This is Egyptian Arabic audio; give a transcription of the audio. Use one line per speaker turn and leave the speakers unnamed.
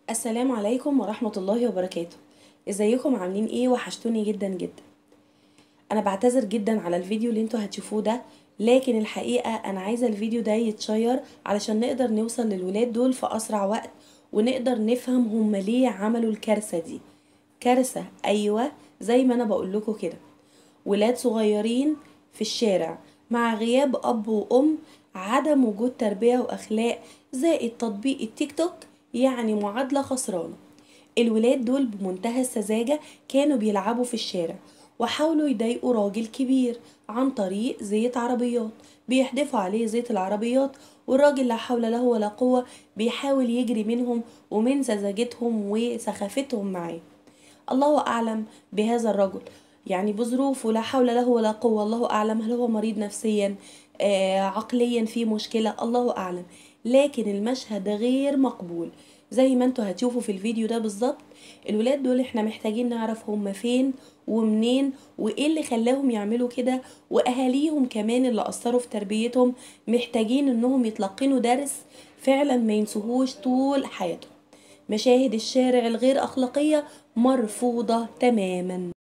السلام عليكم ورحمة الله وبركاته ازيكم عاملين ايه وحشتوني جدا جدا انا بعتذر جدا على الفيديو اللي انتوا هتشوفوه ده لكن الحقيقة انا عايزة الفيديو ده يتشير علشان نقدر نوصل للولاد دول في اسرع وقت ونقدر نفهم هم ليه عملوا الكارثة دي كارثة ايوه زي ما انا بقول لكم كده ولاد صغيرين في الشارع مع غياب اب وام عدم وجود تربية واخلاق زائد تطبيق التيك توك يعني معادلة خسرانة الولاد دول بمنتهى السذاجة كانوا بيلعبوا في الشارع وحاولوا يضايقوا راجل كبير عن طريق زيت عربيات بيحدفوا عليه زيت العربيات والراجل لا حول له ولا قوة بيحاول يجري منهم ومن سذاجتهم وسخافتهم معاه الله أعلم بهذا الرجل يعني بظروفه لا حول له ولا قوة الله أعلم هل هو مريض نفسيا آه عقليا في مشكلة الله أعلم لكن المشهد غير مقبول زي ما انتوا هتشوفوا في الفيديو ده بالظبط الولاد دول احنا محتاجين نعرف هم فين ومنين وايه اللي خلاهم يعملوا كده واهاليهم كمان اللي اثروا في تربيتهم محتاجين انهم يتلقنوا درس فعلا ما ينسوهوش طول حياتهم مشاهد الشارع الغير اخلاقيه مرفوضه تماما